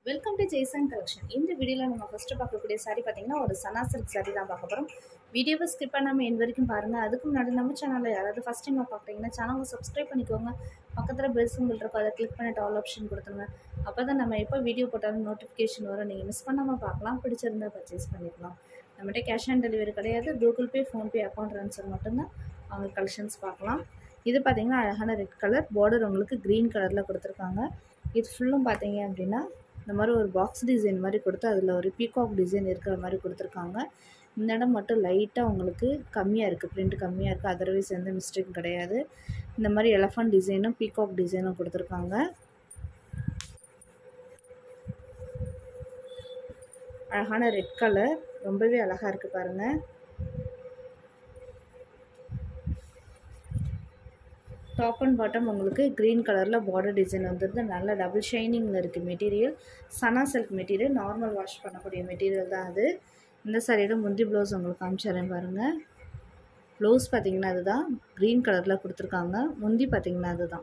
welcome to Jaison collection இந்த வீடியோவில் நம்ம ஃபஸ்ட்டு பார்க்கக்கூடிய saree பார்த்தீங்கன்னா ஒரு சனா சில்க் saree தான் பார்க்க போகிறோம் வீடியோவை ஸ்கிப் பண்ணாமல் என் வரைக்கும் பாருங்கள் அதுக்கு முன்னாடி நம்ம சேனலில் யாராவது ஃபஸ்ட் டைம் பார்க்குறீங்கன்னா சேனலை சப்ஸ்கிரைப் பண்ணிக்கோங்க பக்கத்தில் பெல் சிம்பிள் இருக்கும் அதை கிளிக் பண்ணிட்டு ஆல் ஆப்ஷன் கொடுத்துருங்க அப்போ தான் நம்ம எப்போ வீடியோ போட்டாலும் நோட்டிஃபிகேஷன் வரும் நீங்கள் மிஸ் பண்ணாமல் பார்க்கலாம் பிடிச்சிருந்தா பர்ச்சேஸ் பண்ணிக்கலாம் நம்மகிட்ட கேஷ் ஆன் டெலிவரி கிடையாது Google Pay PhonePe account transfer மட்டும்தான் அவங்க கலெக்ஷன்ஸ் பார்க்கலாம் இது பார்த்தீங்கன்னா அழகான ரெட் கலர் பார்டர் உங்களுக்கு க்ரீன் கலரில் கொடுத்துருக்காங்க இது ஃபுல்லும் பார்த்தீங்க அப்படின்னா இந்த மாதிரி ஒரு பாக்ஸ் டிசைன் மாதிரி கொடுத்து அதில் ஒரு பீகாக் டிசைன் இருக்கிற மாதிரி கொடுத்துருக்காங்க இந்த இடம் மட்டும் லைட்டாக உங்களுக்கு கம்மியாக இருக்குது பிரிண்ட் கம்மியாக இருக்குது அதர்வைஸ் எந்த மிஸ்டேக்கும் கிடையாது இந்த மாதிரி எலஃபண்ட் டிசைனும் பீகாக் டிசைனும் கொடுத்துருக்காங்க அழகான ரெட் கலர் ரொம்பவே அழகாக இருக்குது பாருங்கள் டாப் அண்ட் பாட்டம் உங்களுக்கு க்ரீன் கலரில் பார்டர் டிசைன் வந்துருது நல்ல டபுள் ஷைனிங்கில் இருக்குது மெட்டீரியல் சனா சில்க் மெட்டீரியல் நார்மல் வாஷ் பண்ணக்கூடிய மெட்டீரியல் தான் அது இந்த சாரியோட முந்தி ப்ளவுஸ் உங்களுக்கு காமிச்சிடறேன் பாருங்கள் ப்ளவுஸ் பார்த்தீங்கன்னா அதுதான் க்ரீன் கலரில் கொடுத்துருக்காங்க முந்தி பார்த்தீங்கன்னா அதுதான்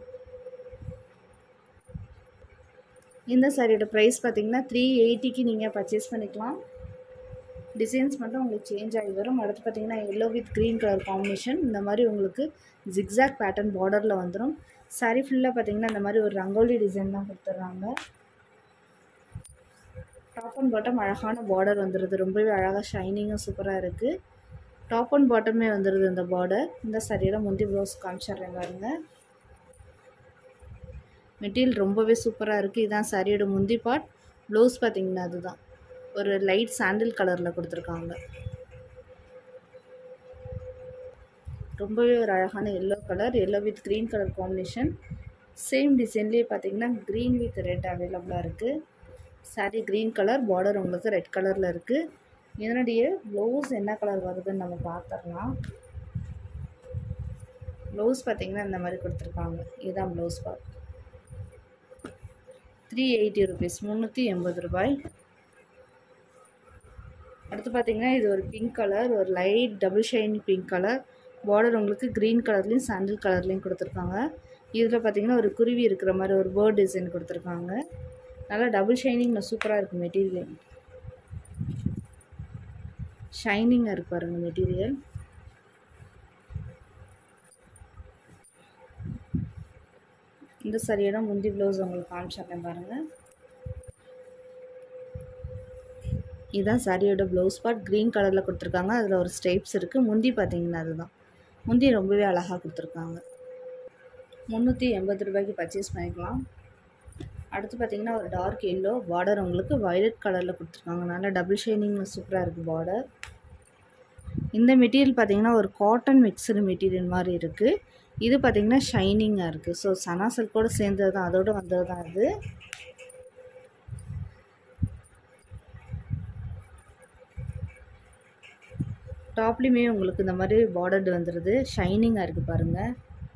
இந்த சாரியோட ப்ரைஸ் பார்த்தீங்கன்னா த்ரீ எயிட்டிக்கு நீங்கள் பர்ச்சேஸ் பண்ணிக்கலாம் டிசைன்ஸ் மட்டும் உங்களுக்கு சேஞ்ச் ஆகி வரும் அடுத்து பார்த்தீங்கன்னா yellow with green colour combination இந்த மாதிரி உங்களுக்கு ஜிக்ஸாக் பேட்டர்ன் பார்டரில் வந்துடும் சாரி ஃபுல்லாக பார்த்தீங்கன்னா இந்த மாதிரி ஒரு ரங்கோலி டிசைன் தான் கொடுத்துட்றாங்க டாப் அண்ட் பாட்டம் அழகான பார்டர் வந்துடுது ரொம்பவே அழகாக ஷைனிங்காக சூப்பராக இருக்குது டாப் அண்ட் பாட்டமே வந்துடுது இந்த பார்டர் இந்த சாரியோட முந்தி ப்ளவுஸ் காமிச்சிட்றேன் பாருங்க மெட்டீரியல் ரொம்பவே சூப்பராக இருக்குது இதான் சாரியோட முந்தி பார்ட் ப்ளவுஸ் பார்த்தீங்கன்னா அதுதான் ஒரு லைட் சாண்டில் கலரில் கொடுத்துருக்காங்க ரொம்பவே ஒரு அழகான yellow colour yellow with green colour combination same டிசைன்லேயே பார்த்தீங்கன்னா க்ரீன் வித் ரெட் அவைலபிளாக இருக்குது சாரீ க்ரீன் கலர் பார்டர் உங்களுக்கு ரெட் கலரில் இருக்குது இதனுடைய ப்ளவுஸ் என்ன கலர் வருதுன்னு நம்ம பார்த்துடலாம் ப்ளவுஸ் பார்த்தீங்கன்னா இந்த மாதிரி கொடுத்துருக்காங்க இதுதான் blouse part three eighty rupees முந்நூற்றி எண்பது ரூபாய் அடுத்து பார்த்தீங்கன்னா இது ஒரு பிங்க் கலர் ஒரு light double shine pink colour border உங்களுக்கு க்ரீன் கலர்லேயும் சாண்டில் கலர்லேயும் கொடுத்துருக்காங்க இதில் பார்த்தீங்கன்னா ஒரு குருவி இருக்கிற மாதிரி ஒரு பேர்ட் டிசைன் கொடுத்துருக்காங்க நல்லா டபுள் ஷைனிங் சூப்பராக இருக்குது மெட்டீரியல் ஷைனிங்காக இருக்கு பாருங்கள் மெட்டீரியல் இந்த சரியோட முந்தி ப்ளவுஸ் உங்களுக்கு காமிச்சிடுறேன் பாருங்கள் இதுதான் சாரியோட ப்ளவுஸ் பார்ட் க்ரீன் கலரில் கொடுத்துருக்காங்க அதில் ஒரு ஸ்டெப்ஸ் இருக்குது முந்தி பார்த்தீங்கன்னா அதுதான் முந்தி ரொம்பவே அழகாக கொடுத்துருக்காங்க முந்நூற்றி எண்பது ரூபாய்க்கு பர்ச்சேஸ் பண்ணிக்கலாம் அடுத்து பார்த்தீங்கன்னா ஒரு டார்க் எல்லோ பார்டர் உங்களுக்கு வயலட் கலரில் கொடுத்துருக்காங்க நல்லா டபுள் ஷைனிங்கில் சூப்பராக இருக்குது பார்டர் இந்த மெட்டீரியல் பார்த்தீங்கன்னா ஒரு காட்டன் மிக்சடு மெட்டீரியல் மாதிரி இருக்குது இது பார்த்திங்கன்னா ஷைனிங்காக இருக்குது ஸோ சனா சில்கோடு சேர்ந்தது தான் அதோடு வந்தது தான் அது டாப்லேயுமே உங்களுக்கு இந்த மாதிரி பார்டர்டு வந்துடுது ஷைனிங்காக இருக்குது பாருங்கள்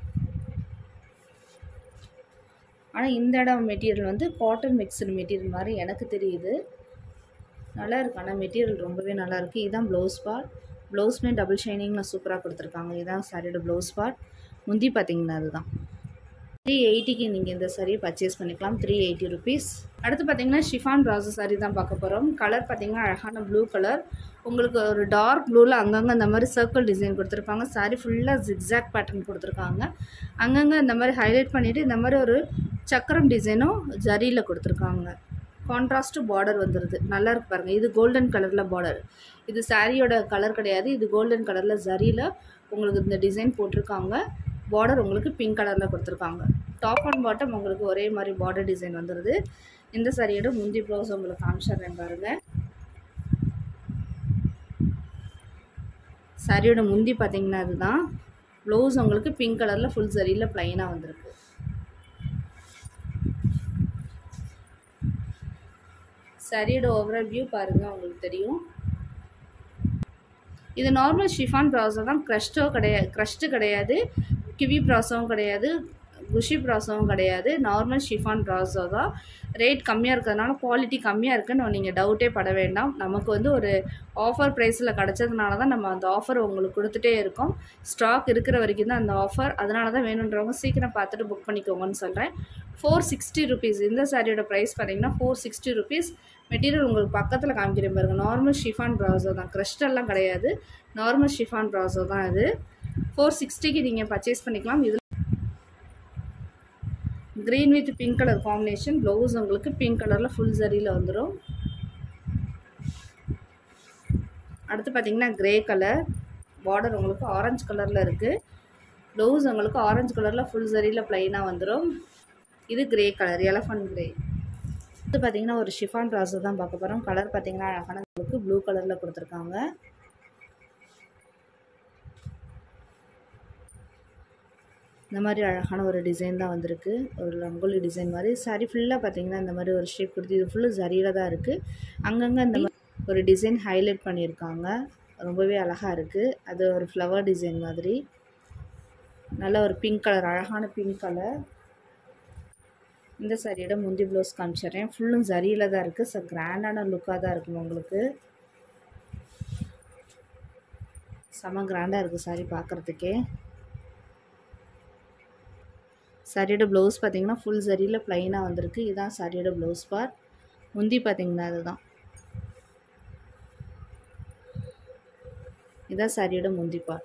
ஆனால் இந்த இடம் மெட்டீரியல் வந்து காட்டன் மிக்சடு மெட்டீரியல் மாதிரி எனக்கு தெரியுது நல்லா இருக்கு ஆனால் மெட்டீரியல் ரொம்பவே நல்லா இருக்குது இதுதான் ப்ளவுஸ் பார்ட் ப்ளவுஸ்மே டபுள் ஷைனிங்கில் சூப்பராக கொடுத்துருக்காங்க இதுதான் சாரியோட ப்ளவுஸ் பார்ட் முந்தி பார்த்தீங்கன்னா அதுதான் த்ரீ எயிட்டிக்கு நீங்கள் இந்த சாரியை பர்ச்சேஸ் பண்ணிக்கலாம் த்ரீ எயிட்டி ருபீஸ் அடுத்து பார்த்தீங்கன்னா ஷிஃபான் ப்ராசஸ் சாரி தான் பார்க்க போகிறோம் கலர் பார்த்தீங்கன்னா அழகான ப்ளூ கலர் உங்களுக்கு ஒரு டார்க் ப்ளூவில் அங்கங்கே இந்த மாதிரி சர்க்கிள் டிசைன் கொடுத்துருப்பாங்க சாரி ஃபுல்லாக ஜிக்ஸாக் பேட்டர்ன் கொடுத்துருக்காங்க அங்கங்கே இந்த மாதிரி ஹைலைட் பண்ணிவிட்டு இந்த மாதிரி ஒரு சக்கரம் டிசைனும் ஜரியில் கொடுத்துருக்காங்க கான்ட்ராஸ்ட்டு பார்டர் வந்துடுது நல்லா இருக்கு பாருங்கள் இது கோல்டன் கலரில் பார்டர் இது சாரியோட கலர் கிடையாது இது கோல்டன் கலரில் ஜரியில் உங்களுக்கு இந்த டிசைன் போட்டிருக்காங்க பார்டர் உங்களுக்கு பிங்க் கலரில் கொடுத்துருக்காங்க டாப் அண்ட் பாட்டம் உங்களுக்கு ஒரே மாதிரி பார்டர் டிசைன் வந்துடுது இந்த சாரியோட முந்தி ப்ளவுஸ் உங்களுக்கு காமிச்சிடுறேன் பாருங்கள் சாரியோட முந்தி பார்த்தீங்கன்னா அதுதான் ப்ளவுஸ் உங்களுக்கு பிங்க் கலரில் ஃபுல் சரியில் ப்ளைனாக வந்திருக்கு சாரியோட ஓவரால் வியூ பாருங்கள் உங்களுக்கு தெரியும் இது நார்மல் ஷிஃபான் ப்ராசோ தான் க்ரஷ்டோ கிடையாது க்ரஷ்டு கிடையாது கிவி ப்ராசோவும் கிடையாது குஷி ப்ராசோவும் கிடையாது நார்மல் ஷிஃபான் ப்ராசோ தான் ரேட் கம்மியாக இருக்கிறதுனால குவாலிட்டி கம்மியாக இருக்குன்னு நீங்கள் டவுட்டே பட வேண்டாம் நமக்கு வந்து ஒரு ஆஃபர் ப்ரைஸில் கிடச்சதுனால தான் நம்ம அந்த ஆஃபர் உங்களுக்கு கொடுத்துட்டே இருக்கோம் ஸ்டாக் இருக்கிற வரைக்கும் தான் அந்த ஆஃபர் அதனால தான் வேணுன்றவங்க சீக்கிரம் பார்த்துட்டு புக் பண்ணிக்கோங்கன்னு சொல்கிறேன் ஃபோர் சிக்ஸ்டி ருபீஸ் இந்த சாரியோட ப்ரைஸ் பார்த்தீங்கன்னா ஃபோர் சிக்ஸ்டி ருபீஸ் மெட்டீரியல் உங்களுக்கு பக்கத்தில் காமிக்கிறேன் பாருங்க நார்மல் ஷிஃபான் ப்ராசோ தான் க்ரஸ்டெல்லாம் கிடையாது நார்மல் ஷிஃபான் ப்ராசோ தான் இது ஃபோர் சிக்ஸ்டிக்கு நீங்கள் பர்ச்சேஸ் பண்ணிக்கலாம் இதில் green with pink colour combination blouse உங்களுக்கு பிங்க் கலரில் ஃபுல் சரியில் வந்துடும் அடுத்து பார்த்தீங்கன்னா க்ரே கலர் பார்டர் உங்களுக்கு ஆரஞ்சு கலரில் இருக்குது ப்ளவுஸ் உங்களுக்கு ஆரஞ்சு கலரில் ஃபுல் சரியில் ப்ளைனாக வந்துடும் இது க்ரே கலர் எலஃபண்ட் க்ரே அடுத்து பார்த்தீங்கன்னா ஒரு ஷிஃபான் ப்ராசோ தான் பார்க்க போகிறோம் கலர் பார்த்தீங்கன்னா அழகான உங்களுக்கு ப்ளூ கலரில் கொடுத்துருக்காங்க இந்த மாதிரி அழகான ஒரு டிசைன் தான் வந்திருக்கு ஒரு ரங்கோலி டிசைன் மாதிரி சாரி ஃபுல்லாக பார்த்தீங்கன்னா இந்த மாதிரி ஒரு ஷேப் கொடுத்து இது ஃபுல்லு சரியில் தான் இருக்குது அங்கங்கே இந்த மாதிரி ஒரு டிசைன் ஹைலைட் பண்ணியிருக்காங்க ரொம்பவே அழகாக இருக்குது அது ஒரு ஃப்ளவர் டிசைன் மாதிரி நல்ல ஒரு பிங்க் கலர் அழகான பிங்க் கலர் இந்த சாரியோட முந்தி ப்ளவுஸ் காமிச்சிடுறேன் ஃபுல்லும் சரியில் தான் இருக்குது ஸோ கிராண்டான லுக்காக தான் இருக்கும் உங்களுக்கு செம கிராண்டாக இருக்குது சாரி பார்க்குறதுக்கே சாரியோட ப்ளவுஸ் பார்த்தீங்கன்னா ஃபுல் சரியில் ப்ளைனாக வந்திருக்கு இதுதான் சாரியோட ப்ளவுஸ் பார்ட் முந்தி பார்த்தீங்கன்னா அதுதான் இதான் சாரியோட முந்தி பார்ட்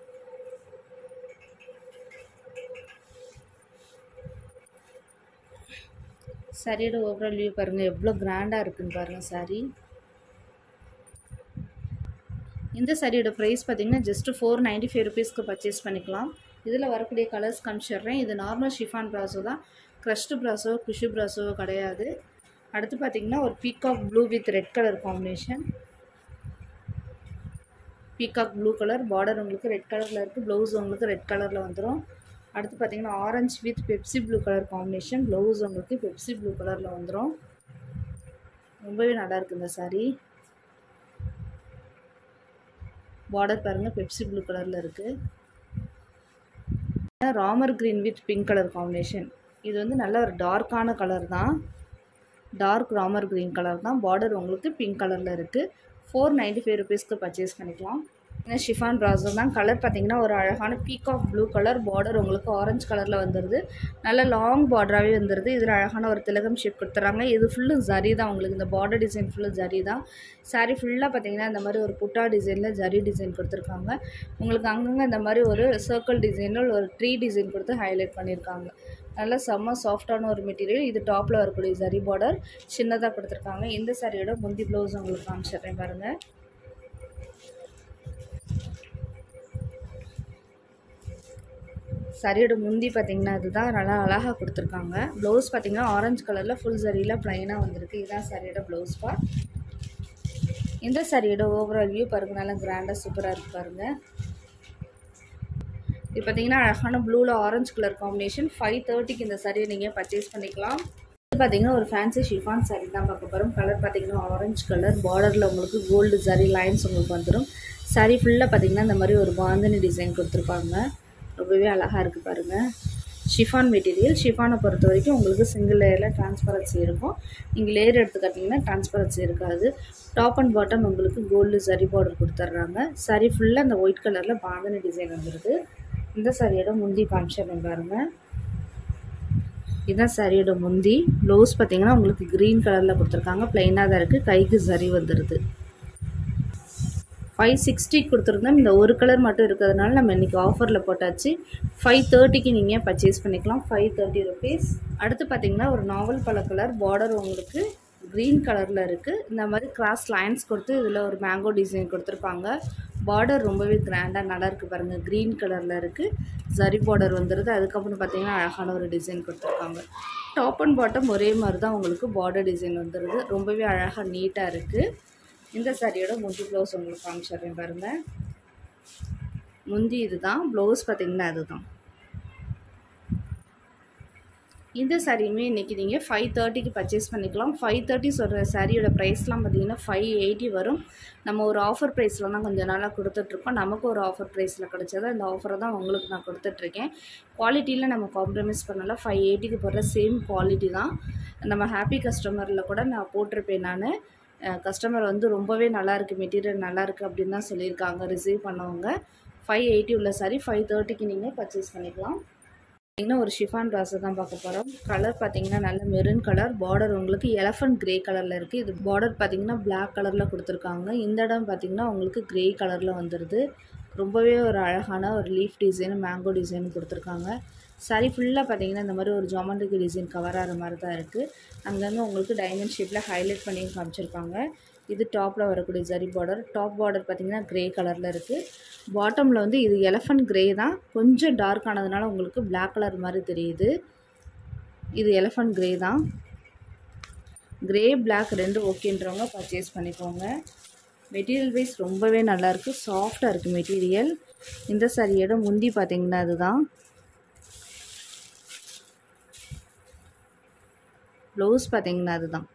சாரியோட ஓவரால் வியூ பாருங்கள் எவ்வளோ கிராண்டாக இருக்குன்னு பாருங்கள் சாரி இந்த சாரியோட ப்ரைஸ் பார்த்தீங்கன்னா ஜஸ்ட்டு ஃபோர் நைன்ட்டி ஃபைவ் ருபீஸ்க்கு பர்ச்சேஸ் பண்ணிக்கலாம் இதில் வரக்கூடிய கலர்ஸ் காமிச்சிடுறேன் இது நார்மல் ஷிஃபான் ப்ராஸோ தான் க்ரஷ்டு ப்ராஸோ குஷு ப்ராஸோ கிடையாது அடுத்து பார்த்தீங்கன்னா ஒரு peacock blue with red colour combination peacock blue colour border உங்களுக்கு ரெட் கலரில் இருக்குது ப்ளவுஸ் உங்களுக்கு ரெட் கலரில் வந்துடும் அடுத்து பார்த்தீங்கன்னா orange with Pepsi blue colour combination blouse உங்களுக்கு பெப்சி ப்ளூ கலரில் வந்துடும் ரொம்பவே நல்லா இருக்குது இந்த சாரீ பார்டர் பாருங்கள் பெப்சி ப்ளூ கலரில் இருக்குது Ramar green with pink colour combination இது வந்து நல்ல ஒரு டார்க்கான கலர் தான் டார்க் ராமர் க்ரீன் கலர் தான் பார்டர் உங்களுக்கு பிங்க் கலரில் இருக்குது ஃபோர் நைன்ட்டி ஃபைவ் ருபீஸ்க்கு பர்ச்சேஸ் பண்ணிக்கலாம் ஏன்னா ஷிஃபான் ப்ராஸோ தான் கலர் பார்த்தீங்கன்னா ஒரு அழகான பீகாக் ப்ளூ கலர் பார்டர் உங்களுக்கு ஆரஞ்சு கலரில் வந்துடுது நல்ல லாங் பார்டராகவே வந்துடுது இதில் அழகான ஒரு திலகம் ஷேப் கொடுத்துறாங்க இது ஃபுல்லு ஜரி தான் உங்களுக்கு இந்த பார்டர் டிசைன் ஃபுல்லு ஜரி தான் சாரீ ஃபுல்லாக பார்த்தீங்கன்னா இந்த மாதிரி ஒரு புட்டா டிசைனில் ஜரி டிசைன் கொடுத்துருக்காங்க உங்களுக்கு அங்கங்கே இந்த மாதிரி ஒரு சர்க்கிள் டிசைனில் ஒரு ட்ரீ டிசைன் கொடுத்து ஹைலைட் பண்ணியிருக்காங்க நல்லா செம்ம சாஃப்டான ஒரு மெட்டீரியல் இது டாப்பில் வரக்கூடிய ஜரி பார்டர் சின்னதாக கொடுத்துருக்காங்க இந்த சாரியோட முந்தி ப்ளவுஸ் உங்களுக்கு காமிச்சிடுறேன் பாருங்கள் சரியோட முந்தி பார்த்தீங்கன்னா இதுதான் நல்லா அழகாக கொடுத்துருக்காங்க ப்ளவுஸ் பார்த்தீங்கன்னா ஆரஞ்சு கலரில் ஃபுல் சரியில் ப்ளைனாக வந்திருக்கு இதுதான் சரியோட ப்ளவுஸ் பார்ட் இந்த சாரியோட ஓவரால் வியூ பாருங்கள் நல்லா கிராண்டாக சூப்பராக இருக்கு பாருங்கள் இது பார்த்தீங்கன்னா அழகான ப்ளூவில் ஆரஞ்சு கலர் காம்பினேஷன் ஃபைவ் தேர்ட்டிக்கு இந்த சாரியை நீங்கள் பர்ச்சேஸ் பண்ணிக்கலாம் இது பார்த்தீங்கன்னா ஒரு ஃபேன்சி ஷிஃபான் சாரி தான் பார்க்க போகிறோம் கலர் பார்த்தீங்கன்னா ஆரஞ்சு கலர் பார்டரில் உங்களுக்கு கோல்டு சாரி லைன்ஸ் உங்களுக்கு வந்துடும் சாரி ஃபுல்லாக பார்த்தீங்கன்னா இந்த மாதிரி ஒரு பாந்தனி டிசைன் கொடுத்துருப்பாங்க ரொம்பவே அழகாக இருக்குது பாருங்கள் ஷிஃபான் மெட்டீரியல் ஷிஃபானை பொறுத்த வரைக்கும் உங்களுக்கு சிங்கிள் லேயரில் டிரான்ஸ்பரன்சி இருக்கும் நீங்கள் லேயர் எடுத்து கட்டிங்கன்னா டிரான்ஸ்பரன்சி இருக்காது டாப் அண்ட் பாட்டம் உங்களுக்கு கோல்டு சரி பார்டர் கொடுத்துட்றாங்க சாரி ஃபுல்லாக அந்த ஒயிட் கலரில் பாந்தனி டிசைன் வந்துடுது இந்த சாரியோட முந்தி காமிச்சிடுறேன் பாருங்கள் இதுதான் சாரியோட முந்தி ப்ளவுஸ் பார்த்தீங்கன்னா உங்களுக்கு க்ரீன் கலரில் கொடுத்துருக்காங்க ப்ளைனாக தான் இருக்குது கைக்கு சரி வந்துடுது ஃபைவ் சிக்ஸ்டி கொடுத்துருந்தோம் இந்த ஒரு கலர் மட்டும் இருக்கிறதுனால நம்ம இன்றைக்கி ஆஃபரில் போட்டாச்சு ஃபைவ் தேர்ட்டிக்கு நீங்கள் பர்ச்சேஸ் பண்ணிக்கலாம் ஃபைவ் தேர்ட்டி ருபீஸ் அடுத்து பார்த்தீங்கன்னா ஒரு நாவல் பழ கலர் பார்டர் உங்களுக்கு க்ரீன் கலரில் இருக்குது இந்த மாதிரி கிராஸ் லைன்ஸ் கொடுத்து இதில் ஒரு மேங்கோ டிசைன் கொடுத்துருப்பாங்க பார்டர் ரொம்பவே கிராண்டாக நல்லா இருக்குது பாருங்கள் க்ரீன் கலரில் இருக்குது ஜரி பார்டர் வந்துடுது அதுக்கப்புறம் பார்த்தீங்கன்னா அழகான ஒரு டிசைன் கொடுத்துருக்காங்க டாப் அண்ட் பாட்டம் ஒரே மாதிரி தான் உங்களுக்கு பார்டர் டிசைன் வந்துடுது ரொம்பவே அழகாக நீட்டாக இருக்குது இந்த சாரியோட முந்தி ப்ளவுஸ் உங்களுக்கு காமிச்சிடுறேன் பாருங்கள் முந்தி இதுதான் ப்ளவுஸ் பார்த்தீங்கன்னா அதுதான் இந்த சாரியுமே இன்றைக்கி நீங்கள் ஃபைவ் தேர்ட்டிக்கு பர்ச்சேஸ் பண்ணிக்கலாம் ஃபைவ் தேர்ட்டி சொல்கிற சாரியோட ப்ரைஸ்லாம் பார்த்தீங்கன்னா ஃபைவ் எயிட்டி வரும் நம்ம ஒரு ஆஃபர் ப்ரைஸில் தான் கொஞ்சம் நாளாக கொடுத்துட்ருக்கோம் நமக்கு ஒரு ஆஃபர் ப்ரைஸில் கிடச்சது அந்த ஆஃபரை தான் உங்களுக்கு நான் கொடுத்துட்ருக்கேன் குவாலிட்டியில் நம்ம காம்ப்ரமைஸ் பண்ணல ஃபைவ் எயிட்டிக்கு போடுற சேம் குவாலிட்டி தான் நம்ம ஹாப்பி கஸ்டமரில் கூட நான் போட்டிருப்பேன் நான் கஸ்டமர் வந்து ரொம்பவே நல்லாயிருக்கு மெட்டீரியல் நல்லாயிருக்கு அப்படின்னு தான் சொல்லியிருக்காங்க ரிசீவ் பண்ணவங்க ஃபைவ் எயிட்டி உள்ள சாரி ஃபைவ் தேர்ட்டிக்கு நீங்கள் பர்ச்சேஸ் பண்ணிக்கலாம் பார்த்தீங்கன்னா ஒரு ஷிஃபான் ட்ராஸை தான் பார்க்க போகிறோம் கலர் பார்த்தீங்கன்னா நல்ல மெரூன் கலர் பார்டர் உங்களுக்கு எலஃபண்ட் கிரே கலரில் இருக்குது இது பார்டர் பார்த்தீங்கன்னா பிளாக் கலரில் கொடுத்துருக்காங்க இந்த இடம் பார்த்தீங்கன்னா உங்களுக்கு கிரே கலரில் வந்துடுது ரொம்பவே ஒரு அழகான ஒரு லீஃப் டிசைன் மேங்கோ டிசைன் கொடுத்துருக்காங்க சாரி ஃபுல்லாக பார்த்தீங்கன்னா இந்த மாதிரி ஒரு ஜாமெண்ட்ரிக் டிசைன் கவர் ஆகிற மாதிரி தான் இருக்குது அங்கங்கே உங்களுக்கு டைமண்ட் ஷேப்பில் ஹைலைட் பண்ணி காமிச்சிருக்காங்க இது டாப்பில் வரக்கூடிய ஜரி பார்டர் டாப் பார்டர் பார்த்திங்கன்னா க்ரே கலரில் இருக்குது பாட்டமில் வந்து இது எலஃபண்ட் க்ரே தான் கொஞ்சம் டார்க் ஆனதுனால உங்களுக்கு பிளாக் கலர் மாதிரி தெரியுது இது எலஃபண்ட் க்ரே தான் க்ரே பிளாக் ரெண்டு ஓகேன்றவங்க பர்ச்சேஸ் பண்ணிக்கோங்க மெட்டீரியல் வைஸ் ரொம்பவே நல்லாயிருக்கு சாஃப்டாக இருக்குது மெட்டீரியல் இந்த சாரியோட முந்தி பார்த்திங்கன்னா அதுதான் ப்ளவுஸ் பார்த்திங்கன்னா அதுதான்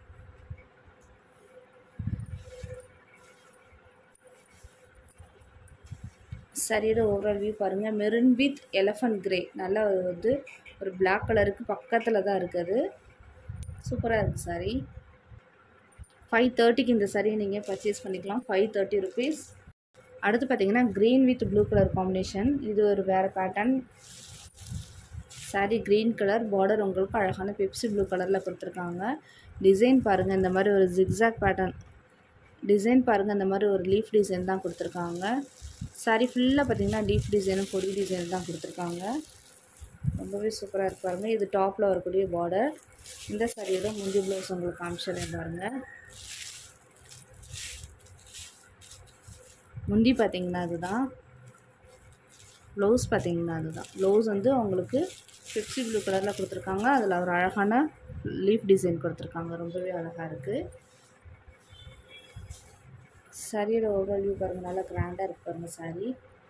சரியோட ஓவரால் வியூ பாருங்கள் மெரூன் வித் எலஃபண்ட் கிரே நல்லா வந்து ஒரு பிளாக் கலருக்கு பக்கத்தில் தான் இருக்குது சூப்பராக இருக்குது சாரி ஃபைவ் தேர்ட்டிக்கு இந்த சாரியை நீங்கள் பர்ச்சேஸ் பண்ணிக்கலாம் ஃபைவ் தேர்ட்டி ருபீஸ் அடுத்து பார்த்தீங்கன்னா green with blue colour combination இது ஒரு வேறு pattern sari green colour border உங்களுக்கு அழகான பெப்சி ப்ளூ கலரில் கொடுத்துருக்காங்க டிசைன் பாருங்கள் இந்த மாதிரி ஒரு ஜிக்ஸாக் பேட்டர்ன் டிசைன் பாருங்கள் இந்த மாதிரி ஒரு லீஃப் டிசைன் தான் கொடுத்துருக்காங்க சாரி ஃபுல்லாக பார்த்தீங்கன்னா டீப் டிசைனும் பொடி டிசைன் தான் கொடுத்துருக்காங்க ரொம்பவே சூப்பராக இருக்கு பாருங்கள் இது டாப்பில் வரக்கூடிய பார்டர் இந்த சாரியோட முந்தி ப்ளவுஸ் உங்களுக்கு காமிச்சிடுறேன் பாருங்கள் முந்தி பார்த்தீங்கன்னா அதுதான் ப்ளவுஸ் பார்த்தீங்கன்னா அதுதான் ப்ளவுஸ் வந்து உங்களுக்கு ஃபிஃப்டி ப்ளூ கலரில் கொடுத்துருக்காங்க அதில் ஒரு அழகான லீஃப் டிசைன் கொடுத்துருக்காங்க ரொம்பவே அழகாக இருக்குது சாரியோட ஓவரால் வியூ பாருங்கள் நல்லா கிராண்டாக இருக்கு பாருங்கள் சாரி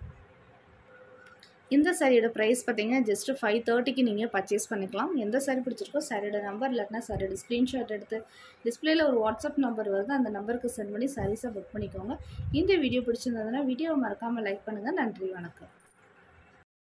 இந்த சாரியோட ப்ரைஸ் பார்த்தீங்கன்னா ஜஸ்ட்டு ஃபைவ் தேர்ட்டிக்கு நீங்கள் பர்ச்சேஸ் பண்ணிக்கலாம் எந்த சாரி பிடிச்சிருக்கோ சாரியோட நம்பர் இல்லாட்டினா சாரியோட ஸ்க்ரீன்ஷாட் எடுத்து டிஸ்பிளேல ஒரு வாட்ஸ்அப் நம்பர் வருது அந்த நம்பருக்கு சென்ட் பண்ணி சாரீஸை புக் பண்ணிக்கோங்க இந்த வீடியோ பிடிச்சிருந்ததுன்னா வீடியோவை மறக்காமல் லைக் பண்ணுங்கள் நன்றி வணக்கம்